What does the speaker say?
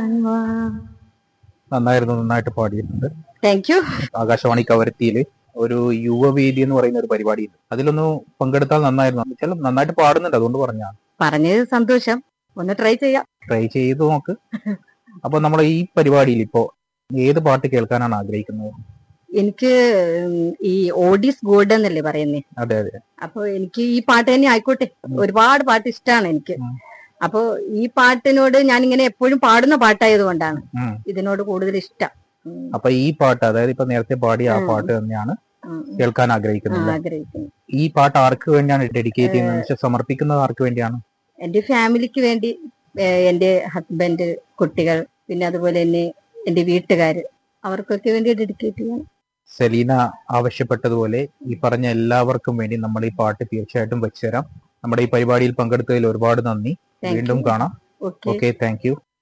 കാണാൻ വാ നന്നായിരുന്നു നന്നായിട്ട് പാടിയിട്ടുണ്ട് താങ്ക് യു ആകാശവാണി കവരത്തിയില് ഒരു യുവവേദി എന്ന് പറയുന്ന ഒരു പരിപാടിയുണ്ട് അതിലൊന്ന് പങ്കെടുത്താൽ നന്നായിരുന്നു ചില നന്നായിട്ട് പാടുന്നുണ്ട് അതുകൊണ്ട് പറഞ്ഞാണ് പറഞ്ഞത് സന്തോഷം ഒന്ന് ട്രൈ ചെയ്യാം ട്രൈ ചെയ്ത് നോക്ക് അപ്പൊ നമ്മൾ ഈ പരിപാടിയിൽ ഇപ്പോ ഏത് പാട്ട് കേൾക്കാനാണ് ആഗ്രഹിക്കുന്നത് എനിക്ക് ഉം, ഈ ഓഡീസ് ഗോൾഡ് എന്നല്ലേ പറയുന്നേ അതെ അതെ അപ്പൊ എനിക്ക് ഈ പാട്ട് തന്നെ ആയിക്കോട്ടെ ഒരുപാട് പാട്ട് ഇഷ്ടമാണ് എനിക്ക് ഉം. അപ്പൊ ഈ പാട്ടിനോട് ഞാൻ ഇങ്ങനെ എപ്പോഴും പാടുന്ന പാട്ടായത് കൊണ്ടാണ് ഉം. ഇതിനോട് കൂടുതൽ ഇഷ്ടം ഉം, അപ്പൊ ഈ പാട്ട് അതായത് ഇപ്പൊ നേരത്തെ പാടിയ ആ ഉം. പാട്ട് തന്നെയാണ് ഉം, ഉം. കേൾക്കാൻ ആ, ആഗ്രഹിക്കുന്നത് ആഗ്രഹിക്കുന്നു ഈ പാട്ട് ആർക്ക് വേണ്ടിയാണ് ഡെഡിക്കേറ്റ് ചെയ്യുന്നത് എന്ന് വെച്ചാൽ സമർപ്പിക്കുന്നത് ആർക്ക് വേണ്ടിയാണ് എന്റെ ഫാമിലിക്ക് വേണ്ടി ഏഹ്, എന്റെ ഹസ്ബൻഡ് കുട്ടികൾ പിന്നെ അതുപോലെ തന്നെ എന്റെ വീട്ടുകാര് അവർക്കൊക്കെ വേണ്ടി ഡെഡിക്കേറ്റ് ചെയ്യാൻ സെലീന ആവശ്യപ്പെട്ടതുപോലെ ഈ പറഞ്ഞ എല്ലാവർക്കും വേണ്ടി നമ്മൾ ഈ പാട്ട് തീർച്ചയായിട്ടും വെച്ചുതരാം നമ്മുടെ ഈ പരിപാടിയിൽ പങ്കെടുത്തതിൽ ഒരുപാട് നന്ദി താങ്ക് വീണ്ടും യു കാണാം ഓക്കെ ഓക്കെ താങ്ക് യു